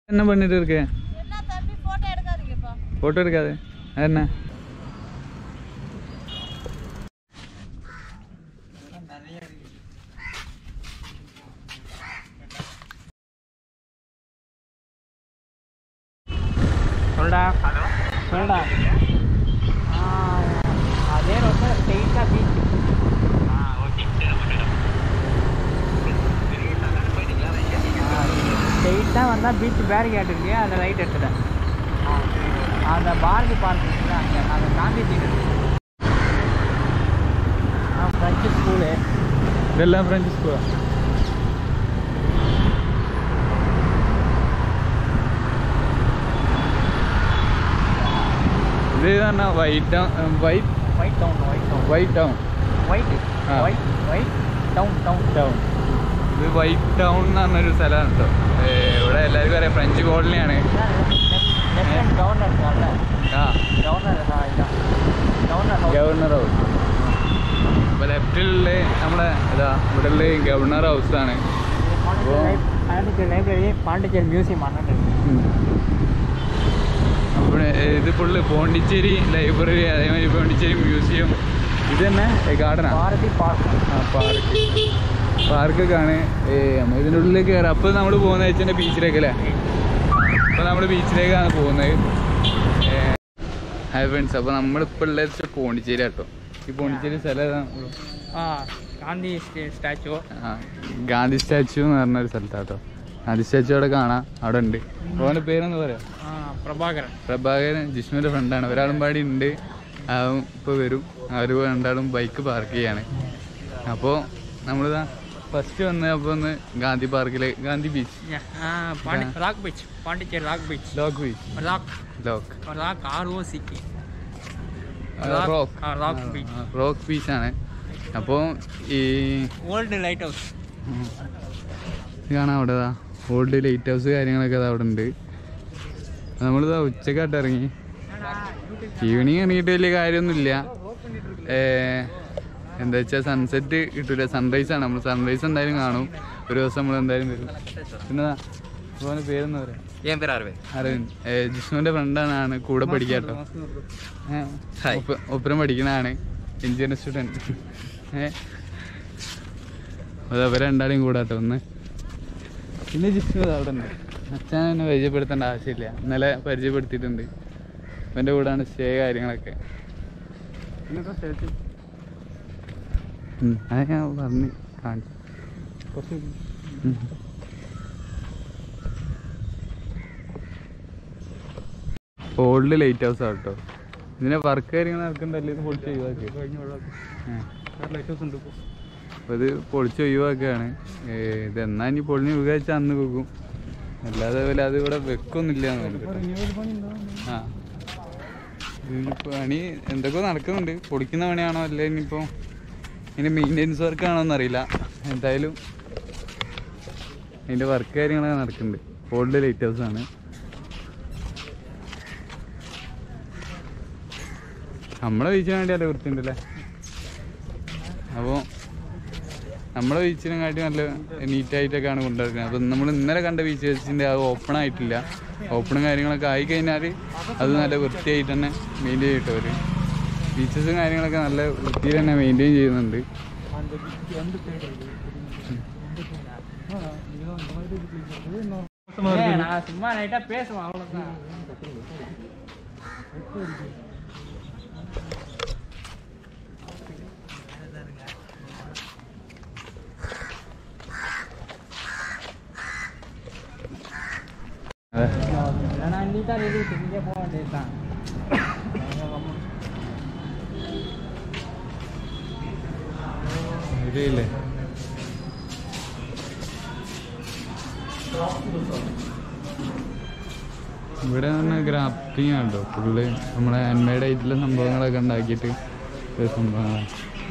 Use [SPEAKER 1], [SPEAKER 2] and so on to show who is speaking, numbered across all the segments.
[SPEAKER 1] என்ன பண்ணிட்டு இருக்க
[SPEAKER 2] என்ன தம்பி போட்டோ எடுக்காதீங்கப்பா
[SPEAKER 1] போட்டோ எடுக்காது என்ன
[SPEAKER 3] சொல்டா சொல்டா அதே ரொம்ப ஸ்ட்ரெயிட்டாக பீச் ஸ்ட்ரெயிட்டாக வந்தால் பீச் பேரிகேட் இருக்கு அந்த ரைட் எடுத்துட்டேன் அந்த பாரதி பார்க் இருக்குல்ல அங்கே அந்த காந்தி சீட் ஃப்ரெஞ்சு ஸ்கூலு
[SPEAKER 1] ഇതെല്ലാം ഫ്രഞ്ച് സ്കൂളാ ഇത് പറഞ്ഞാൽ white town white
[SPEAKER 3] white town white town
[SPEAKER 1] white town
[SPEAKER 3] white
[SPEAKER 1] ஆ.
[SPEAKER 3] White white town town
[SPEAKER 1] town ഇത് വൈറ്റ് ടൗൺ എന്ന് പറഞ്ഞൊരു സ്ഥലമാണ് കേട്ടോ ഇവിടെ എല്ലാവർക്കും അറിയാം ഫ്രഞ്ച് കോളനിയാണ്
[SPEAKER 3] லெஃப்ட் கவர்னர் இருக்கார்ல
[SPEAKER 1] ആ
[SPEAKER 3] கவர்னர் இதான் கவர்னர் ஹவுஸ்
[SPEAKER 1] ഗവർണർ ഹൗസ് അപ്പോൾ ലെഫ്റ്റിലുള്ള നമ്മുടെ ഇതാ ഇവിടെ ഉള്ള ഗവർണർ ഹൗസാണ്
[SPEAKER 3] பாண்டிச்சேரி லைப்ரரி பாண்டிச்சேரி மியூசியம் அண்ணன்
[SPEAKER 1] അപ്പോൾ ഇത് ഫുള്ള് പോണ്ടിച്ചേരി ലൈബ്രറി അതേമാതിരി പോണ്ടിച്ചേരി മ്യൂസിയം ഇത് തന്നെ ഗാർഡനാ
[SPEAKER 3] பாரதி பார்க்
[SPEAKER 1] ആ പാർക്ക് പാർക്കൊക്കെ ആണ് ഏ നമ്മൾ ഇതിൻ്റെ ഉള്ളിലേക്ക് കയറാം അപ്പോൾ നമ്മൾ പോകുന്നത് വെച്ചാൽ ബീച്ചിലേക്ക് അല്ലേ അപ്പോൾ നമ്മൾ ബീച്ചിലേക്കാണ് പോകുന്നത് ഹായ് ഫ്രണ്ട്സ് അപ്പോൾ നമ്മളിപ്പോൾ ഉള്ളത് വെച്ചാൽ പോണ്ടിച്ചേരി കേട്ടോ ഈ പോണ്ടിച്ചേരി സ്ഥലം ഏതാ?
[SPEAKER 3] ஆ காந்தி ஸ்டாச்சு
[SPEAKER 1] ആ, ഗാന്ധി സ്റ്റാച്ചു എന്ന് പറഞ്ഞൊരു സ്ഥലത്താട്ടോ ഗാന്ധി സ്റ്റാച്ചു അവിടെ കാണാം അവിടെ ഉണ്ട് അവൻ്റെ പേരെന്ന് പറയാം
[SPEAKER 3] ஆ பிரபாகரன்
[SPEAKER 1] പ്രഭാകരൻ ജിഷ്ണുവിൻ്റെ ഫ്രണ്ടാണ് ഒരാളും പാടി ഉണ്ട് അവൻ ഇപ്പോൾ വരും അവർ രണ്ടാളും ബൈക്ക് പാർക്ക് ചെയ്യാണ് അപ്പോൾ നമ്മളിതാ ഫസ്റ്റ് വന്ന് അപ്പോൾ ഒന്ന് ഗാന്ധി പാർക്കിലെ ഗാന്ധി ബീച്ച്
[SPEAKER 3] ஆ Pondy rock beach Pondicherry rock beach
[SPEAKER 1] lock beach
[SPEAKER 3] rock
[SPEAKER 1] lock
[SPEAKER 3] rock ஆர்ஓசிக்கு
[SPEAKER 1] റോക്ക്
[SPEAKER 3] ஆ, rock beach.
[SPEAKER 1] റോക്ക് ബീച്ചാണ് അപ്പോൾ ഈ
[SPEAKER 3] ஓல்டு லைட் ஹவுஸ்
[SPEAKER 1] ഉം. ഇത് കാണാം അവിടെ ഓൾഡ് ലൈറ്റ് ഹൗസ് കാര്യങ്ങളൊക്കെ അത് അവിടെ ഉണ്ട് നമ്മളിതാ ഉച്ചക്കാട്ട് ഇറങ്ങി ഈവനിങ് ഇറങ്ങിയിട്ട് വലിയ കാര്യമൊന്നുമില്ല ഏ, എന്താ വെച്ചാൽ സൺസെറ്റ് കിട്ടൂല സൺറൈസ് ആണ് നമ്മൾ സൺറൈസ് എന്തായാലും കാണും ഒരു ദിവസം നമ്മൾ എന്തായാലും വരും പിന്നെ അവൻ്റെ പേരെന്ന് പറയാം
[SPEAKER 4] என் பேர் அரவிந்த்
[SPEAKER 1] അരവിന്ദ് ഏ, ജിഷ്ണുവിൻ്റെ ഫ്രണ്ടാണ് ആണ് കൂടെ പഠിക്കാട്ടോ
[SPEAKER 4] Hi.
[SPEAKER 1] ഒപ്പരം പഠിക്കണതാണ് എഞ്ചിനീയർ സ്റ്റുഡൻറ്റ് ഏ അത് അവരെ രണ്ടാളെയും കൂടാട്ടോ ഒന്ന് പിന്നെ ജിഷ്ണു ദാ അവിടെ ഉണ്ട് അച്ഛൻ എന്നെ പരിചയപ്പെടുത്തേണ്ട ആവശ്യമില്ല ഇന്നലെ പരിചയപ്പെടുത്തിയിട്ടുണ്ട് അവൻ്റെ കൂടാണ് സ്റ്റേ കാര്യങ്ങളൊക്കെ ഉം, അത് ഞാൻ പറഞ്ഞ് കാണിച്ചു ഉം. ഓൾഡ് ലൈറ്റ് ഹൗസ് ആട്ടോ ഇതിന്റെ വർക്ക് കാര്യങ്ങൾ നടക്കണ്ടല്ലേ ഇത് പൊളിച്ച് ഒഴിവാക്കി അപ്പോൾ ഇത് പൊളിച്ച് ഒഴിവാക്കുകയാണ് ഏ, ഇത് എന്നാ ഇനി പൊളിഞ്ഞ് വിചാരിച്ച അന്ന് വെക്കും അല്ലാതെ പോലെ അത് ഇവിടെ വെക്കൊന്നുമില്ല എന്ന് തോന്നുന്നു ആ ഇതിന് പണി എന്തൊക്കെ നടക്കുന്നുണ്ട് പൊളിക്കുന്ന പണിയാണോ അല്ലെ ഇനിയിപ്പോൾ ഇതിൻ്റെ മെയിൻ്റെനൻസ് വർക്ക് ആണോ എന്നറിയില്ല എന്തായാലും അതിൻ്റെ വർക്ക് കാര്യങ്ങളൊക്കെ നടക്കുന്നുണ്ട് ഓൾഡ് ലൈറ്റ് ഹൗസ് ആണ് നമ്മളെ ബീച്ചിന് വേണ്ടിയല്ലേ വൃത്തിയുണ്ടല്ലേ അപ്പോൾ നമ്മളെ ബീച്ചിനെ കാട്ടി നല്ല നീറ്റായിട്ടൊക്കെയാണ് കൊണ്ടുവരുന്നത് അപ്പം നമ്മൾ ഇന്നലെ കണ്ട ബീച്ചിൻ്റെ അത് ഓപ്പൺ ആയിട്ടില്ല ഓപ്പണും കാര്യങ്ങളൊക്കെ ആയി കഴിഞ്ഞാൽ അത് നല്ല വൃത്തിയായിട്ട് തന്നെ മെയിൻറ്റെയിൻ ചെയ്തിട്ട് അവർ ബീച്ചസും കാര്യങ്ങളൊക്കെ നല്ല വൃത്തിയിൽ തന്നെ മെയിൻറ്റെയിൻ ചെയ്യുന്നുണ്ട്
[SPEAKER 3] நான் சும்மா லைட்டா பேசுவேன் அவ்வளவுதான்
[SPEAKER 1] അതെ
[SPEAKER 3] நான் நீ தான் ரெடி இங்கே போக வேண்டியதுதான்
[SPEAKER 1] ഇതില്ലേ ഇവിടെ നിന്ന് ഗ്രാഫ്റ്റിംഗ് ആണ് കേട്ടോ ഫുള്ള് നമ്മളെ ഹാൻഡ്മെയ്ഡ് ആയിട്ടുള്ള സംഭവങ്ങളൊക്കെ ഉണ്ടാക്കിയിട്ട് ഒരു സംഭവങ്ങളാണ്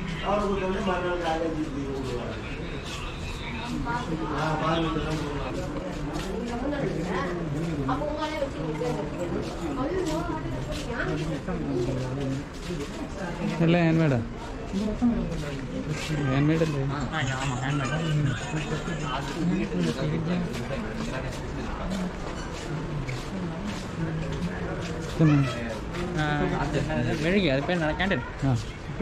[SPEAKER 1] അല്ല ഹാൻഡ്മെയ്ഡാ ഹാൻഡ്മെയ്ഡ് അല്ലേ
[SPEAKER 3] ஆமாம் ஹேண்ட்மேட்
[SPEAKER 1] തന്നെ
[SPEAKER 3] அது மெழுகி அது பேர் நான் கேண்டல்
[SPEAKER 1] ആ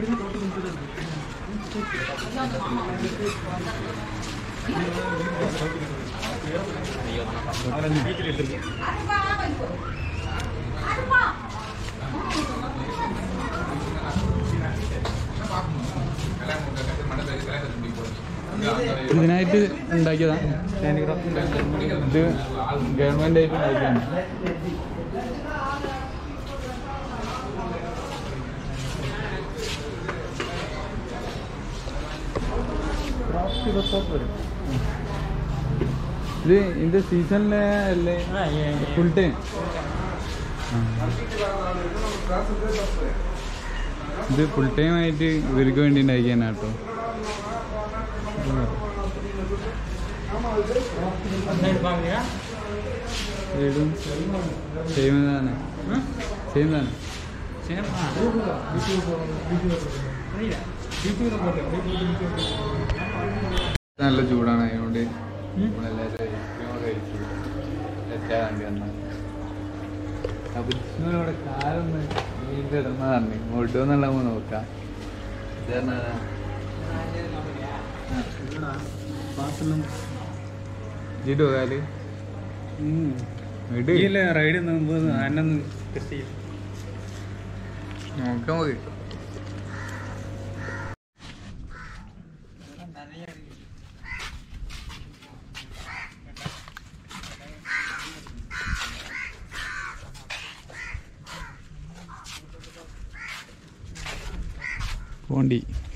[SPEAKER 1] ഇതിനായിട്ട് ഉണ്ടാക്കിയതാ ഇത് ഗവൺമെന്റ് ആയിട്ട് ഉണ്ടാക്കിയാണ് ഇത് ഇതിന്റെ സീസണിലെ അല്ലേ ഫുൾ ടൈം ഇത് ഫുൾ ടൈം ആയിട്ട് ഇവർക്ക് വേണ്ടി ഉണ്ടാക്കിയാണ് കേട്ടോ ഏതും സെയിം തന്നെ സെയിം തന്നെ നല്ല ചൂടാണ് അതുകൊണ്ട് നമ്മളെല്ലാവരും ഐസ്ക്രീം കഴിച്ചു തെറ്റാൻ വേണ്ടി വന്നത് അബുദ്ധിനോടെ കാലൊന്ന് നീണ്ട് ഇടുന്ന പറഞ്ഞു ഒട്ടുമെന്നുള്ള നോക്കാം ഇത് പറഞ്ഞാ ജിഡോ കാല് ഇട്
[SPEAKER 3] റൈഡ് അന്നൊന്ന് ടെസ്റ്റ് ചെയ്യും
[SPEAKER 1] നോക്കാം മതി പോണ്ടി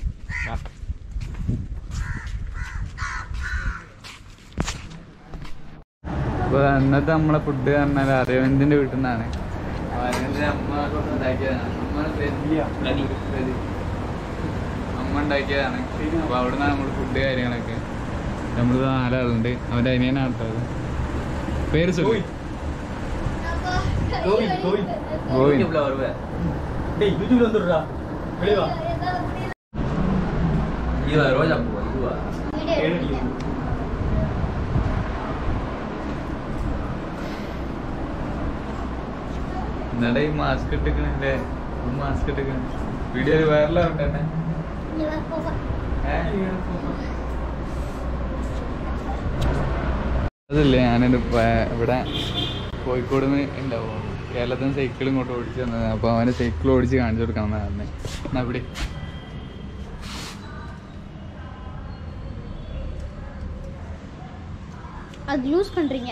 [SPEAKER 1] അപ്പൊ ഇന്നത്തെ നമ്മളെ ഫുഡ് പറഞ്ഞാൽ അരവിന്ദിന്റെ വീട്ടിൽ നിന്നാണ് അരവിന്ദിന്റെ അമ്മ ഉണ്ടാക്കിയതാണ് അമ്മ പ്രതി. പ്രതി. അമ്മ ഉണ്ടാക്കിയതാണ് അപ്പൊ അവിടെ നിന്നാണ് നമ്മൾ ഫുഡ് കാര്യങ്ങളൊക്കെ നമ്മൾ നാലാളുണ്ട് അവന്റെ അനിയനാണ് കേട്ടോ അത്. പേര് സുഖം ഗോവിന്ദ്
[SPEAKER 4] வருவேன்
[SPEAKER 3] டேய் யூடியூப்ல வந்துடுறா வெளியே வா
[SPEAKER 4] இதுவா ரோஜா பூவா இதுவா
[SPEAKER 1] എന്നിട്ട് ഈ മാസ്ക് ഇട്ടിക്കണല്ലേ മാസ്ക് ഇട്ടിക്കണ വീഡിയോ വൈറലാവുണ്ട് തന്നെ അതല്ലേ ഞാനൊരു പ- ഇവിടെ കോഴിക്കോട് നിന്ന് ഉണ്ടാവും കേരളത്തിൽ നിന്ന് സൈക്കിൾ ഇങ്ങോട്ട് ഓടിച്ചു തന്നത് അപ്പോൾ അവനെ സൈക്കിൾ ഓടിച്ച് കാണിച്ചു കൊടുക്കണം എന്നാ പറഞ്ഞത് എന്നാ ഇവിടെ
[SPEAKER 2] அது யூஸ் பண்றீங்க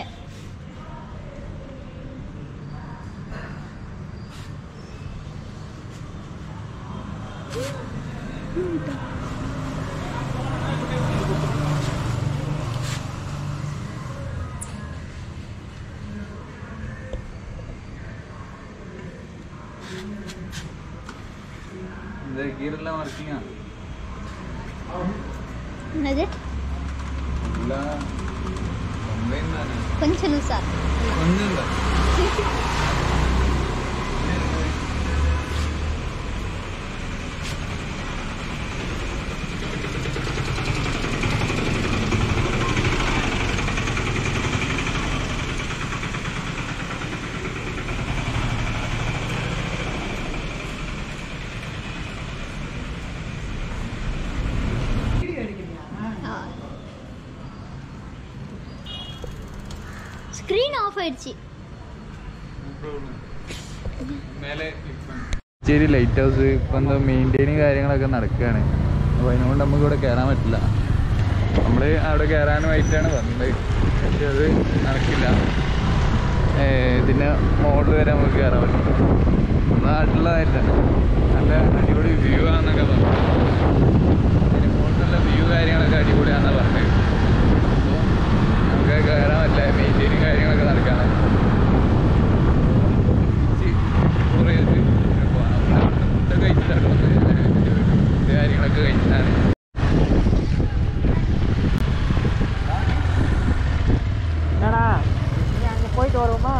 [SPEAKER 1] ഇത് ഗീറെല്ലാം വർക്കിംഗ്
[SPEAKER 2] என்னது
[SPEAKER 1] എല്ലാം കംപ്ലൈൻറ്റ് തന്നെ
[SPEAKER 2] கொஞ்சம் லூசா
[SPEAKER 1] ഒന്നുമില്ല
[SPEAKER 2] ஸ்க்ரீன் ஆஃப் ஆயிடுச்சு
[SPEAKER 1] ശരി ലൈറ്റ് ഹൗസ് ഇപ്പം എന്തോ മെയിൻറ്റെയിനും കാര്യങ്ങളൊക്കെ നടക്കുകയാണ് അപ്പോൾ അതിനുകൊണ്ട് നമുക്ക് ഇവിടെ കയറാൻ പറ്റില്ല നമ്മൾ അവിടെ കയറാനുമായിട്ടാണ് വന്നത് പക്ഷെ അത് നടക്കില്ല ഏർ ഇതിൻ്റെ മുകളിൽ വരെ നമുക്ക് കയറാൻ പറ്റില്ല നമ്മുടെ നാട്ടിലുള്ളതായിട്ടാണ് നല്ല അടിപൊളി വ്യൂ ആണെന്നൊക്കെ പറഞ്ഞു ഇതിന് മുകളിലുള്ള വ്യൂ കാര്യങ്ങളൊക്കെ അടിപൊളിയാണെന്നാണ് പറഞ്ഞത് അപ്പോൾ നമുക്ക് കയറാൻ പറ്റില്ല മെയിൻറ്റെയിനും കാര്യങ്ങളൊക്കെ നടക്കാണ് ഫുഡൊക്കെ കഴിച്ചിട്ടാണ് ഫുഡ് കാര്യങ്ങളൊക്കെ കഴിച്ചിട്ടാണ്
[SPEAKER 3] என்னடா நீ அங்கே போயிட்டு வருவோமா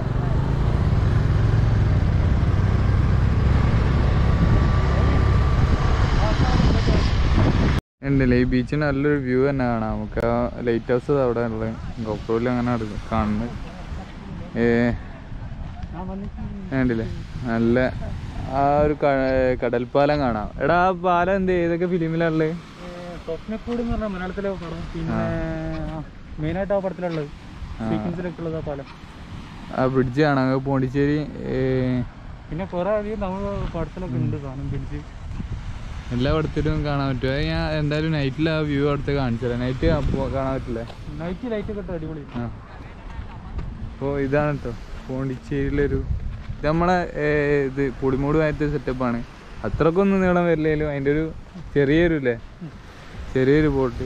[SPEAKER 1] ഉണ്ടല്ലേ ഈ ബീച്ചിന് നല്ലൊരു വ്യൂ തന്നെ കാണാം നമുക്ക് ആ ലൈറ്റ് ഹൗസ് അവിടെ ഉള്ളത് ഗോപ്രോയിൽ അങ്ങനെ നടക്കും കാണുന്നത് ഏ വേണ്ടില്ലേ നല്ല ആ ഒരു ക- കടൽപ്പാലം കാണാം എടാ ആ പാലം എന്ത് ഏതൊക്കെ ഫിലിമിലാണുള്ളത്
[SPEAKER 3] സ്വപ്നക്കൂട് എന്ന് പറഞ്ഞാൽ മലയാളത്തിലെ പടം പിന്നെ മെയിനായിട്ട് ആ പടത്തിലുള്ളത് സീക്വൻസിലൊക്കെ ഉള്ളത് ആ പാലം
[SPEAKER 1] ആ ബ്രിഡ്ജ് കാണാം അങ്ങ് പോണ്ടിച്ചേരി ഏ,
[SPEAKER 3] പിന്നെ കുറെ അധികം തമിഴ് പടത്തിലൊക്കെ ഉണ്ട് സാധനം പിടിച്ച്
[SPEAKER 1] എല്ലാ പടത്തിലും കാണാൻ പറ്റും അത് ഞാൻ എന്തായാലും നൈറ്റിൽ ആ വ്യൂ അവിടുത്തെ കാണിച്ചത് നൈറ്റ് കാണാൻ പറ്റില്ലേ
[SPEAKER 3] നൈറ്റ് ലൈറ്റ് ഒക്കെ ഇട്ട് അടിപൊളി
[SPEAKER 1] ആ അപ്പോൾ ഇതാണ് കേട്ടോ പോണ്ടിച്ചേരിയിലൊരു ഇത് നമ്മളെ ഏ, ഇത് പുളിമൂട് ഭാഗത്തെ സെറ്റപ്പാണ് അത്രക്കൊന്നും നീളം വരില്ലേലും അതിൻ്റെ ഒരു ചെറിയൊരു ഇല്ലേ ചെറിയൊരു ബോട്ട്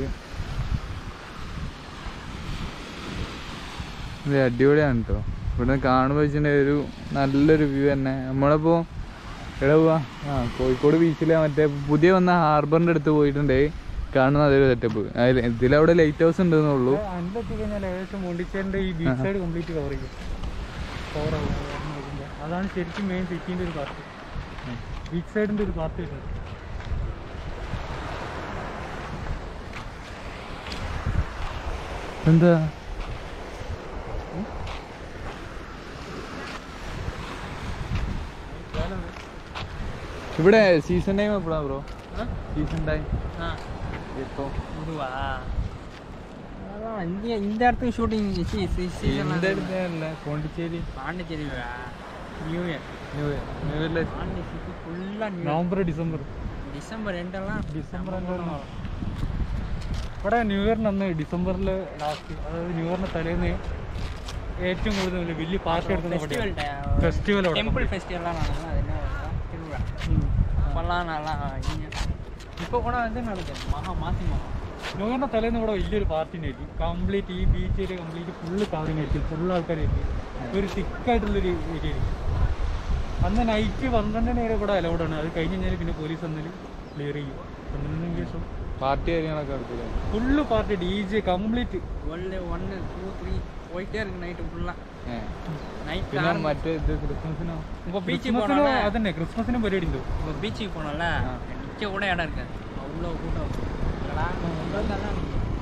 [SPEAKER 1] ഇത് അടിപൊളിയാണ് കേട്ടോ ഇവിടെ കാണുമ്പോൾ വെച്ചിട്ടുണ്ടെങ്കിൽ ഒരു നല്ലൊരു വ്യൂ തന്നെ നമ്മളിപ്പോൾ എവിടെ പോവാ ആ കോഴിക്കോട് ബീച്ചിലെ മറ്റേ പുതിയ വന്ന ഹാർബറിൻ്റെ അടുത്ത് പോയിട്ടുണ്ട് കാണുന്ന അതൊരു സെറ്റപ്പ് ഇതിലവിടെ ലൈറ്റ് ഹൗസ് ഉണ്ടെന്നുള്ളൂ
[SPEAKER 3] അതിലെത്തി കഴിഞ്ഞാൽ ഏകദേശം പോണ്ടിച്ചേരിന്റെ ഈ ബീച്ച് സൈഡ് കംപ്ലീറ്റ് കവർ ചെയ്യും കവർ ആവും നോക്കുമ്പോൾ അതാണ് ശരിക്കും മെയിൻ സിറ്റിന്റെ ഒരു പാർട്ട് ബീച്ച് സൈഡിന്റെ ഒരു പാർട്ട് വരുന്നത്
[SPEAKER 1] എന്താ ഇവിടെ സീസൺ ടൈം എപ്പോഴാ ബ്രോ സീസൺ ടൈം ഇപ്പോ
[SPEAKER 3] இதுவா அதான் இந்த இந்த இடத்துக்கு ஷூட்டிங்
[SPEAKER 1] എന്റെ അടുത്തല്ല Pondicherry
[SPEAKER 3] Pondicherry new year
[SPEAKER 1] new new ഇയറിലെ
[SPEAKER 3] பாண்டிச்சேரி ஃபுல்லாக நியூ നവംബർ ഡിസംബർ டிசம்பர் ரெண்டெல்லாம் ഡിസംബർ ഇവിടെ ന്യൂ ഇയറിന് അന്ന് ഡിസംബറിൽ ലാസ്റ്റ് അതായത് ന്യൂ ഇയറിന് തലേന്ന് ഏറ്റവും കൂടുതൽ വലിയ പാർട്ടി എടുക്കുന്ന ഫെസ്റ്റിവൽ
[SPEAKER 5] டெம்பிள் ஃபெஸ்டிவல்லாம் நடக்கும் அது என்ன வருஷம்? திருவிழா அப்போல்லாம் நல்லா இங்க இப்போ கூட வந்து நடக்குது மகா மாசி மகம்
[SPEAKER 3] ന്യൂ ഇയറിന്റെ തലേന്ന് ഇവിടെ വലിയൊരു പാർട്ടി ആയിരിക്കും കംപ്ലീറ്റ് ഈ beach area complete full covering ആയിരിക്കും ഫുൾ ആൾക്കാരായിരിക്കും ഒരു തിക്കായിട്ടുള്ളൊരു ഏരിയ ആയിരിക്കും അന്ന് നൈറ്റ് പന്ത്രണ്ടിന് വരെ ഇവിടെ അലൗഡ് ആണ് അത് കഴിഞ്ഞ് കഴിഞ്ഞാൽ പിന്നെ പോലീസ് വന്നാൽ ക്ലിയർ ചെയ്യും പന്ത്രണ്ടിന് ശേഷം
[SPEAKER 1] പാർട്ടി കാര്യങ്ങളൊക്കെ നടക്കൂലേ
[SPEAKER 3] full party D J complete
[SPEAKER 5] ஒன்று ஒன்று டூ த்ரீ போயிட்டே இருக்கு நைட்டு ஃபுல்லாக
[SPEAKER 1] ഏ.
[SPEAKER 5] நைட்
[SPEAKER 1] പിന്നെ மറ്റേ ഇത് ക്രിസ്മസിനോ
[SPEAKER 5] இப்போ பீச்சுக்கு
[SPEAKER 3] ക്രിസ്മസിനും
[SPEAKER 5] போனோம்ல
[SPEAKER 3] അതന്നെ ക്രിസ്മസിനും പരിപാടി ഉണ്ടോ
[SPEAKER 5] இப்போ பீச்சுக்கு போனோம்ல நிற்க கூட இடம் இருக்காது அவ்வளோ கூட்டம் இருக்கும். இதெல்லாம் உங்களுக்கெல்லாம்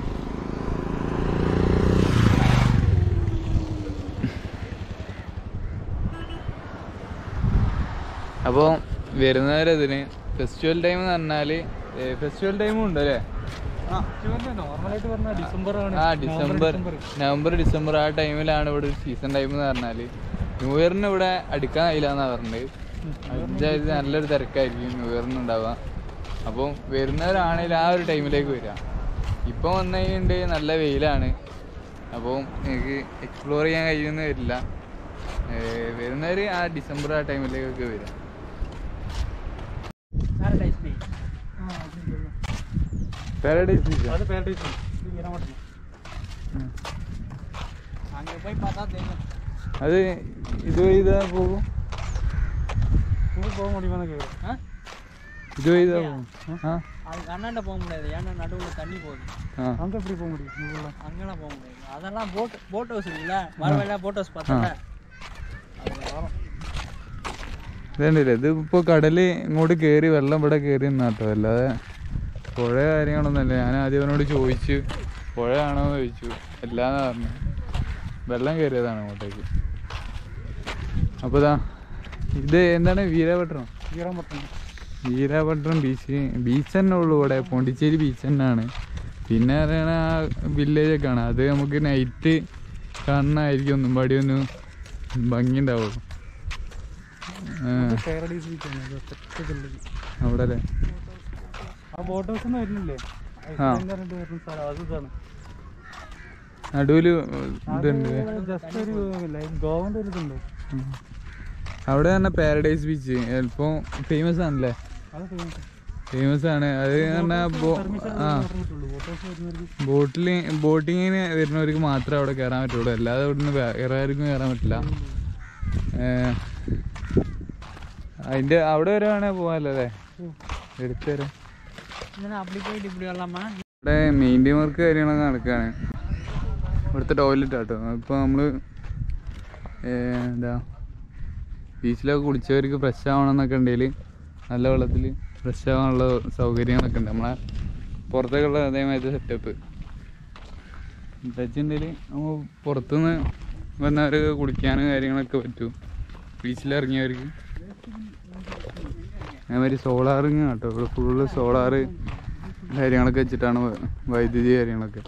[SPEAKER 1] അപ്പോൾ വരുന്നവരതിന് ഫെസ്റ്റിവൽ ടൈം എന്ന് പറഞ്ഞാൽ ഫെസ്റ്റിവൽ ടൈമും ഉണ്ട് അല്ലേ
[SPEAKER 3] നോർമലായിട്ട് പറഞ്ഞാൽ ഡിസംബർ ആണ്
[SPEAKER 1] ആ ഡിസംബർ നവംബർ ഡിസംബർ ആ ടൈമിലാണ് ഇവിടെ ഒരു സീസൺ ടൈം എന്ന് പറഞ്ഞാൽ ന്യൂ ഇയറിന് ഇവിടെ അടുക്കാൻ കഴിയില്ല എന്നാ പറഞ്ഞത് അഞ്ചായത് നല്ലൊരു തിരക്കായിരിക്കും ന്യൂ ഇയറിന് ഉണ്ടാവുക അപ്പോൾ വരുന്നവരാണെങ്കിൽ ആ ഒരു ടൈമിലേക്ക് വരിക ഇപ്പം വന്നു കഴിഞ്ഞിട്ടുണ്ടെങ്കിൽ നല്ല വെയിലാണ് അപ്പോൾ നിങ്ങൾക്ക് എക്സ്പ്ലോർ ചെയ്യാൻ കഴിയുമെന്ന് വരില്ല വരുന്നവർ ആ ഡിസംബർ ആ ടൈമിലേക്കൊക്കെ വരിക
[SPEAKER 5] பாரடைஸ் பீச்
[SPEAKER 1] പാരഡൈസ് ബീച്ച്
[SPEAKER 3] അത് പാരഡൈസ് ഈരാമട്ടം
[SPEAKER 5] அங்கே போய் பார்த்தா தெரியும்
[SPEAKER 1] അത് ഇതുവഴി ഇതാ പോകും
[SPEAKER 3] உங்களுக்கு போக முடியுமான்னு கேட்குறேன்
[SPEAKER 5] ஆ
[SPEAKER 1] ഇതുവഴി ഇതാ പോകും ആ
[SPEAKER 5] அதுக்கு அண்ணாண்ட போக முடியாது ஏன்னா நடுவில் தண்ணி போகுது
[SPEAKER 1] ആ
[SPEAKER 3] அங்கே எப்படி போக முடியும் உங்களெல்லாம்
[SPEAKER 5] அங்கெல்லாம் போக முடியாது அதெல்லாம் போட் போட் ஹவுஸ் இருக்குல்ல வரவேல போட் ஹவுஸ் பார்த்தல அதில் வரும்
[SPEAKER 1] ഇതുണ്ടല്ലേ ഇത് ഇപ്പോൾ കടല് ഇങ്ങോട്ട് കയറി വെള്ളം ഇവിടെ കയറി നിന്നാട്ടോ അല്ലാതെ പുഴ കാര്യങ്ങളൊന്നുമല്ല ഞാൻ ആദ്യം അവനോട് ചോദിച്ചു പുഴയാണോ എന്ന് ചോദിച്ചു എല്ലാന്ന് പറഞ്ഞു വെള്ളം കയറിയതാണ് അങ്ങോട്ടേക്ക് അപ്പോൾ ഇതാ ഇത് എന്താണ് വീരപട്ടണം
[SPEAKER 3] ഈരാമട്ടം
[SPEAKER 1] വീരപട്ടണം ബീച്ച് ബീച്ച് തന്നെ ഉള്ളൂ ഇവിടെ പോണ്ടിച്ചേരി ബീച്ച് തന്നെയാണ് പിന്നെ പറയണ ആ വില്ലേജ് ഒക്കെ ആണ് അത് നമുക്ക് നൈറ്റ് കാണണമായിരിക്കും ഒന്നും പാടി ഒന്ന് ഭംഗി ഉണ്ടാവുള്ളൂ
[SPEAKER 3] പാരഡൈസ് ബീച്ചാണ് അത് ഒറ്റക്കുള്ളത്
[SPEAKER 1] അവിടെ അല്ലേ
[SPEAKER 3] ആ ബോട്ട് ഹൗസ് ഒന്നും വരുന്നില്ലേ
[SPEAKER 1] ആ.
[SPEAKER 3] ഐസ്ലാൻഡ് പറഞ്ഞിട്ട് വരുന്ന സ്ഥലം അത് ഇതാണ്
[SPEAKER 1] നടുവില് ഇതുണ്ട്
[SPEAKER 3] ജസ്റ്റ് ഒരു ലൈഫ് ഗോവന്റെ ഒരു ഇതുണ്ടോ
[SPEAKER 1] ഉം. അവിടെ തന്നെ പാരഡൈസ് ബീച്ച് ചിലപ്പോൾ ഫേമസ് ആണല്ലേ
[SPEAKER 3] അത് famous ആ.
[SPEAKER 1] ഫേമസ് ആണ് അത് പറഞ്ഞാൽ
[SPEAKER 3] Permission
[SPEAKER 1] ആ
[SPEAKER 3] മാത്രമേ കിട്ടുള്ളൂ ബോട്ട് ഹൗസ് വരുന്നവർക്ക്
[SPEAKER 1] ബോട്ടിൽ ബോട്ടിങ്ങിന് വരുന്നവർക്ക് മാത്രമേ അവിടെ കയറാൻ പറ്റുള്ളൂ അല്ലാതെ അവിടെ നിന്ന് വേറെ ആർക്കും കയറാൻ പറ്റില്ല ഏഹ്, അതിന്റെ അവിടെ വരുവാണെങ്കിൽ പോകാമല്ലോ അല്ലേ എടുത്തു തരാം
[SPEAKER 5] இல்லைன்னா அப்படி போயிட்டு இப்படி வரலாமா
[SPEAKER 1] ഇവിടെ മെയിൻറ്റെയിൻ വർക്ക് കാര്യങ്ങളൊക്കെ നടക്കുകയാണ് ഇവിടുത്തെ ടോയ്ലറ്റ് ആട്ടോ ഇപ്പോൾ നമ്മൾ എന്താ ബീച്ചിലൊക്കെ കുളിച്ചവർക്ക് ഫ്രഷ് ആവണമെന്നൊക്കെ ഉണ്ടെങ്കിൽ നല്ല വെള്ളത്തിൽ ഫ്രഷ് ആവാനുള്ള സൗകര്യങ്ങളൊക്കെ ഉണ്ട് നമ്മളെ പുറത്തേക്കുള്ള അതേമാതിരി സെറ്റപ്പ് എന്താ വെച്ചിട്ടുണ്ടെങ്കിൽ നമ്മൾ പുറത്തുനിന്ന് വന്നവർക്ക് കുളിക്കാനും കാര്യങ്ങളൊക്കെ പറ്റും ബീച്ചിലിറങ്ങിയവർക്ക് അതേമാതിരി സോളാറിങ് കേട്ടോ ഇവിടെ ഫുള്ള് സോളാറ് കാര്യങ്ങളൊക്കെ വെച്ചിട്ടാണ് വ- വൈദ്യുതി കാര്യങ്ങളൊക്കെ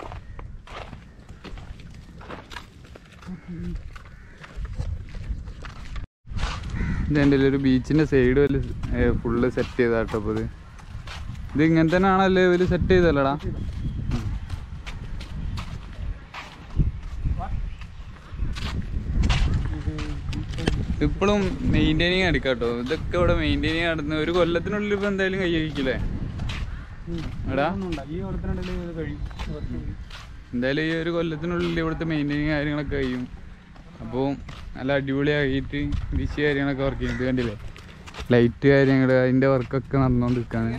[SPEAKER 1] ഇതെൻ്റെ ഒരു ബീച്ചിൻ്റെ സൈഡ് വല്ല ഫുള്ള് സെറ്റ് ചെയ്താട്ടോ അപ്പോൾ ഇത് ഇത് ഇങ്ങനെ തന്നെ ആണല്ലോ ഇവര് സെറ്റ് ചെയ്തല്ലടാ ഇപ്പോഴും മെയിൻറ്റെയിനിങ് എടുക്കാം കേട്ടോ ഇതൊക്കെ ഇവിടെ മെയിൻറ്റെയിനിങ് നടന്ന് ഒരു കൊല്ലത്തിനുള്ളിൽ ഇപ്പൊ എന്തായാലും കൈയ്യിക്കില്ലേ എടാ
[SPEAKER 3] ഈ ഓണത്തിനുള്ളിൽ ഇത് കഴിയും കുറച്ച്
[SPEAKER 1] എന്തായാലും ഈ ഒരു കൊല്ലത്തിനുള്ളിൽ ഇവിടുത്തെ മെയിൻറ്റെയിനിങ് കാര്യങ്ങളൊക്കെ കഴിയും അപ്പോൾ നല്ല അടിപൊളിയായിട്ട് ബീച്ച് കാര്യങ്ങളൊക്കെ വർക്ക് ചെയ്യും ഇത് കണ്ടില്ലേ ലൈറ്റ് കാര്യങ്ങൾ അതിൻ്റെ വർക്കൊക്കെ നടന്നുകൊണ്ടിരിക്കുകയാണ്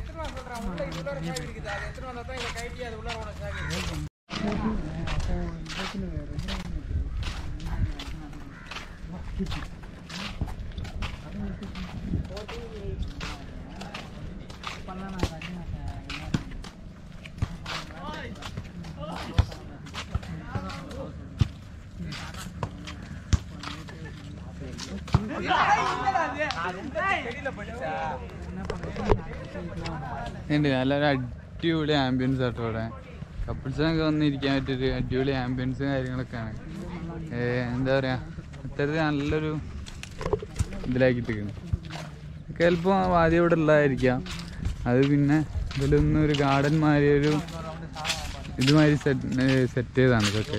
[SPEAKER 1] ഉണ്ട് നല്ലൊരു അടിപൊളി ആംബിയൻസ് ആട്ടോ ഇവിടെ കപ്പിൾസിനൊക്കെ വന്നിരിക്കാൻ പറ്റിയൊരു അടിപൊളി ആംബിയൻസും കാര്യങ്ങളൊക്കെയാണ് ഏ, എന്താ പറയാ അത്തരത്തിൽ നല്ലൊരു ഇതിലാക്കിയിട്ടിരിക്കുന്നു ചിലപ്പോൾ ആദ്യം ഇവിടെ ഉള്ളതായിരിക്കാം അത് പിന്നെ ഇതിലൊന്നും ഒരു ഗാർഡൻ മാതിരി ഒരു ഇതുമാതിരി സെറ്റ് സെറ്റ് ചെയ്താണ് ഇതൊക്കെ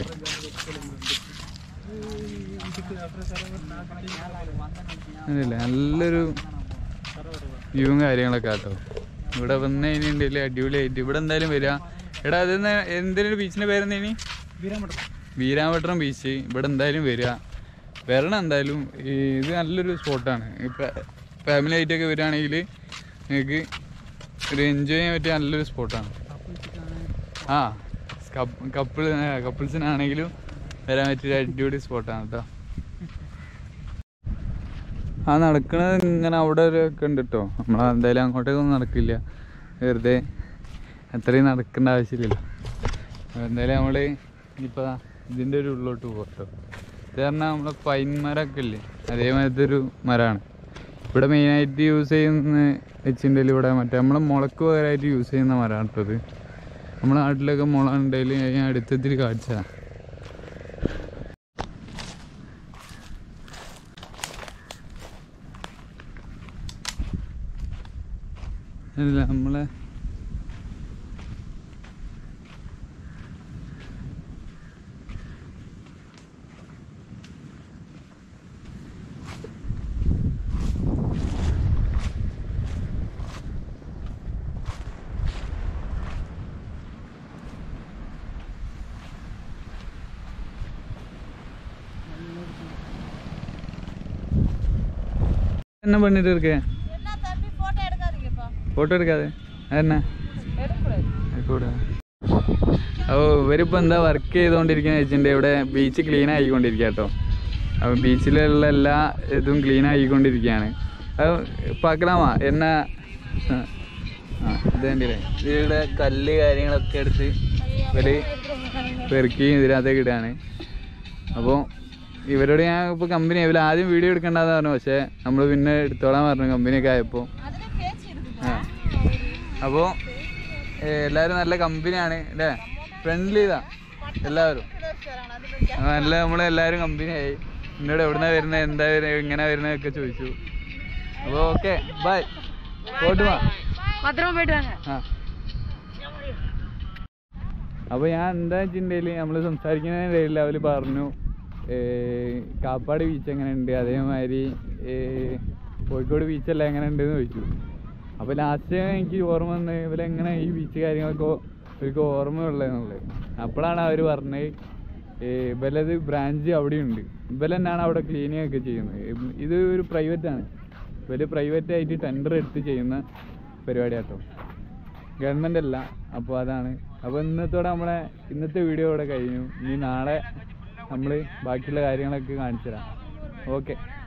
[SPEAKER 1] അതല്ലേ നല്ലൊരു വ്യൂവും കാര്യങ്ങളൊക്കെ ആട്ടോ ഇവിടെ വന്ന് കഴിഞ്ഞിട്ടുണ്ടെങ്കിൽ അടിപൊളിയായിട്ട് ഇവിടെ എന്തായാലും വരിക എടാ അത് എന്തിനൊരു ബീച്ചിന്റെ പേരെന്തേനി വീരാമ്പട്ടണം ബീച്ച് ഇവിടെ എന്തായാലും വരിക വരണം എന്തായാലും ഈ ഇത് നല്ലൊരു സ്പോട്ടാണ് ഇപ്പം ഫാമിലി ആയിട്ടൊക്കെ വരികയാണെങ്കിൽ നിങ്ങൾക്ക് ഒരു എൻജോയ് ചെയ്യാൻ പറ്റിയ നല്ലൊരു സ്പോട്ടാണ് ആ കപ്പിൾ കപ്പിൾസിനാണെങ്കിലും വരാൻ പറ്റിയ അടിപൊളി സ്പോട്ടാണ് കേട്ടോ ആ നടക്കണത് ഇങ്ങനെ അവിടെ ഒരു ഒക്കെ ഉണ്ട് കേട്ടോ നമ്മൾ എന്തായാലും അങ്ങോട്ടേക്കൊന്നും നടക്കില്ല വെറുതെ അത്രയും നടക്കേണ്ട ആവശ്യമില്ലല്ലോ അപ്പൊ എന്തായാലും നമ്മൾ ഇനിയിപ്പോൾ ഇതിൻ്റെ ഒരു ഉള്ളിലോട്ട് പോകാം കേട്ടോ ഇത് പറഞ്ഞാൽ നമ്മളെ പൈൻ മരമൊക്കെ ഇല്ലേ അതേമാതിരത്തെ ഒരു മരമാണ് ഇവിടെ മെയിനായിട്ട് യൂസ് ചെയ്യുന്ന വെച്ചിട്ടുണ്ടെങ്കിൽ ഇവിടെ മറ്റേ നമ്മളെ മുളക്ക് പകരമായിട്ട് യൂസ് ചെയ്യുന്ന മരമാണ് കേട്ടോ ഇത് നമ്മുടെ നാട്ടിലൊക്കെ മുള ഉണ്ടെങ്കിൽ ഞാൻ അടുത്തത്തിൽ കാണിച്ചതാണ് അല്ല നമ്മളെ என்ன பண்ணிட்டு இருக்க ഫോട്ടോ എടുക്കാതെ അതെന്നാ കൂടെ അപ്പോൾ ഇവരിപ്പോൾ എന്താ വർക്ക് ചെയ്തുകൊണ്ടിരിക്കുന്നത് വെച്ചിട്ടുണ്ടെങ്കിൽ ഇവിടെ ബീച്ച് ക്ലീൻ ആയിക്കൊണ്ടിരിക്കുക കേട്ടോ അപ്പോൾ ബീച്ചിലുള്ള എല്ലാ ഇതും ക്ലീൻ ആയിക്കൊണ്ടിരിക്കുകയാണ് അത് പാക്കലാമാ എന്നാ ആ ആ, ഇത് കണ്ടില്ലേ ഇതിവിടെ കല്ല് കാര്യങ്ങളൊക്കെ എടുത്ത് ഇവര് പെറുക്കി ഇതിനകത്തേക്ക് ഇടുകയാണ് അപ്പോൾ ഇവരോട് ഞാൻ ഇപ്പോൾ കമ്പനി ഇവർ ആദ്യം വീഡിയോ എടുക്കണ്ടെന്ന് പറഞ്ഞു പക്ഷേ നമ്മൾ പിന്നെ എടുത്തോളാൻ പറഞ്ഞു കമ്പനിയൊക്കെ ആയപ്പോൾ ആ അപ്പോൾ എല്ലാവരും നല്ല കമ്പനിയാണ് അല്ലേ ഫ്രണ്ട്ലി ഇതാ എല്ലാവരും ആ, നല്ല നമ്മളെല്ലാവരും കമ്പനിയായി എന്നോട് എവിടുന്നാ വരുന്നത് എന്താ വരുന്നത് എങ്ങനെ വരുന്നതൊക്കെ ചോദിച്ചു അപ്പോൾ ഓക്കെ ബൈ പോട്ട് വാ
[SPEAKER 5] பத்திரமா போயிட்டு வாங்க
[SPEAKER 1] ആ അപ്പോൾ ഞാൻ എന്താ വെച്ചിട്ടുണ്ടെങ്കിൽ നമ്മൾ സംസാരിക്കുന്നതിനിടയിൽ അവർ പറഞ്ഞു ഏ, കാപ്പാട് ബീച്ച് എങ്ങനെ ഉണ്ട് അതേമാതിരി ഏ, കോഴിക്കോട് ബീച്ചല്ല എങ്ങനെ ഉണ്ട് എന്ന് ചോദിച്ചു അപ്പോൾ ലാസ്റ്റ് എനിക്ക് ഓർമ്മ വന്ന് ഇവരെങ്ങനെ ഈ ബീച്ച് കാര്യങ്ങളൊക്കെ ഇവർക്ക് ഓർമ്മയുള്ളതെന്നുള്ളത് അപ്പോഴാണ് അവർ പറഞ്ഞത് ഏ, ഇവലത് ബ്രാഞ്ച് അവിടെയുണ്ട് ഇവൽ തന്നെയാണ് അവിടെ ക്ലീനിങ് ഒക്കെ ചെയ്യുന്നത് ഇം- ഇത് ഒരു പ്രൈവറ്റ് ആണ് ഇവര് പ്രൈവറ്റ് ആയിട്ട് ടെൻഡർ എടുത്ത് ചെയ്യുന്ന പരിപാടിയാട്ടോ ഗവൺമെന്റ് അല്ല അപ്പോൾ അതാണ് അപ്പോൾ ഇന്നത്തോടെ നമ്മളെ ഇന്നത്തെ വീഡിയോ ഇവിടെ കഴിഞ്ഞു ഇനി നാളെ നമ്മൾ ബാക്കിയുള്ള കാര്യങ്ങളൊക്കെ കാണിച്ചു തരാം ഓക്കെ